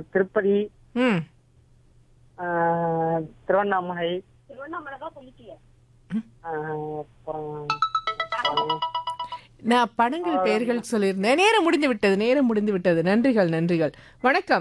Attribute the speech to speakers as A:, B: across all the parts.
A: திருப்பதி
B: ம்
A: ஆஹ், திருவண்ணாமலை ஆஹ், அப்புறம்
B: நான் படங்கள் பெயர்கள் சொல்லியிருந்தேன் நேரம் முடிந்து விட்டது நேரம் முடிந்து விட்டது நன்றிகள் நன்றிகள் வணக்கம்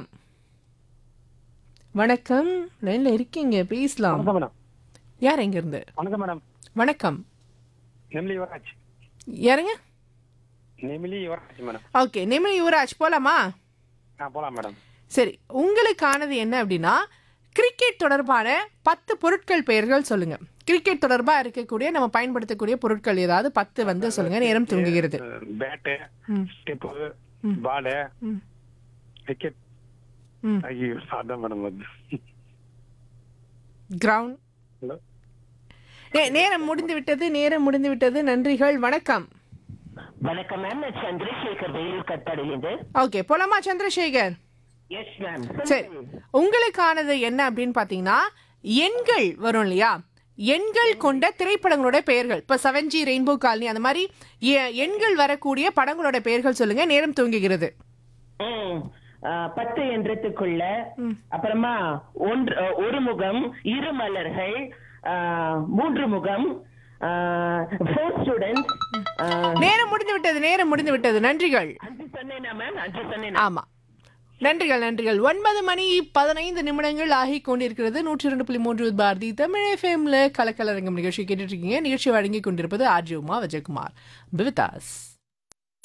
B: வணக்கம் லைன்ல இருக்கீங்க பேசலாம்
C: வணக்கம் மேடம்
B: யார் எங்க இருந்து
C: வணக்கம் மேடம்
B: வணக்கம்
C: நெமிலி யுவராஜ்
B: யாருங்க
C: நெமிலி யுவராஜ் மேடம்
B: ஓகே நிமிழ் யுவராஜ் போலாமா
C: ஆ போலாம் மேடம்
B: சரி உங்களுக்கானது என்ன அப்படின்னா கிரிக்கெட் தொடர்பான பத்து பொருட்கள் பெயர்கள் சொல்லுங்க கிரிக்கெட் தொடர்பா இருக்கக்கூடிய நம்ம பயன்படுத்தக்கூடிய பொருட்கள் ஏதாவது பத்து வந்து சொல்லுங்க நேரம் தூங்குகிறது
C: பேட்டு
B: ம்.
C: ஸ்டெப்பு பாலு
B: ம்.
C: விக்கெட்
B: ம்.
C: ஐயோ அதான் மேடம் வந்து
B: கிரவுண்ட்
C: ஹலோ
B: நே- நேரம் முடிந்து விட்டது நேரம் முடிந்து விட்டது நன்றிகள் வணக்கம்
D: வணக்கம் மேம் நான் சந்திரசேகர் வேலூர் கத்தாடிலிருந்து
B: ஓகே போலாமா சந்திரசேகர்
D: எஸ் மேம்
B: சரி உங்களுக்கானது என்ன அப்படின்னு பாத்தீங்கன்னா எண்கள் வரும் இல்லையா எண்கள் கொண்ட திரைப்படங்களோட பெயர்கள் இப்ப செவன் ஜி ரெயின்போ காலனி அந்த மாதிரி எ- எண்கள் வரக்கூடிய படங்களோட பெயர்கள் சொல்லுங்க நேரம் தூங்குகிறது
D: ம், ஆ, பத்து என்றதுக்குள்ள அப்புறமா ஒன்று அ, ஒரு முகம் இரு மலர்கள் ஆ, மூன்று முகம் ஃபோர் ஸ்டூடெண்ட்ஸ்
B: நேரம் முடிந்து விட்டது நேரம் முடிந்து விட்டது நன்றிகள்
D: அஞ்சு சொன்னேனா மேம் அஞ்சு சொன்னேனா
B: ஆமா நன்றிகள் நன்றிகள் ஒன்பது மணி பதினைந்து நிமிடங்கள் ஆகிக் கொண்டிருக்கிறது நூற்றி இரண்டு புள்ளி மூன்று பாரதி தமிழ் எஃப்எம்ல கலக்கலரங்கம் நிகழ்ச்சி கேட்டுட்டு இருக்கீங்க நிகழ்ச்சி வழங்கி கொண்டிருப்பது ஆர்ஜி உமா விஜயகுமார் பிவிதாஸ்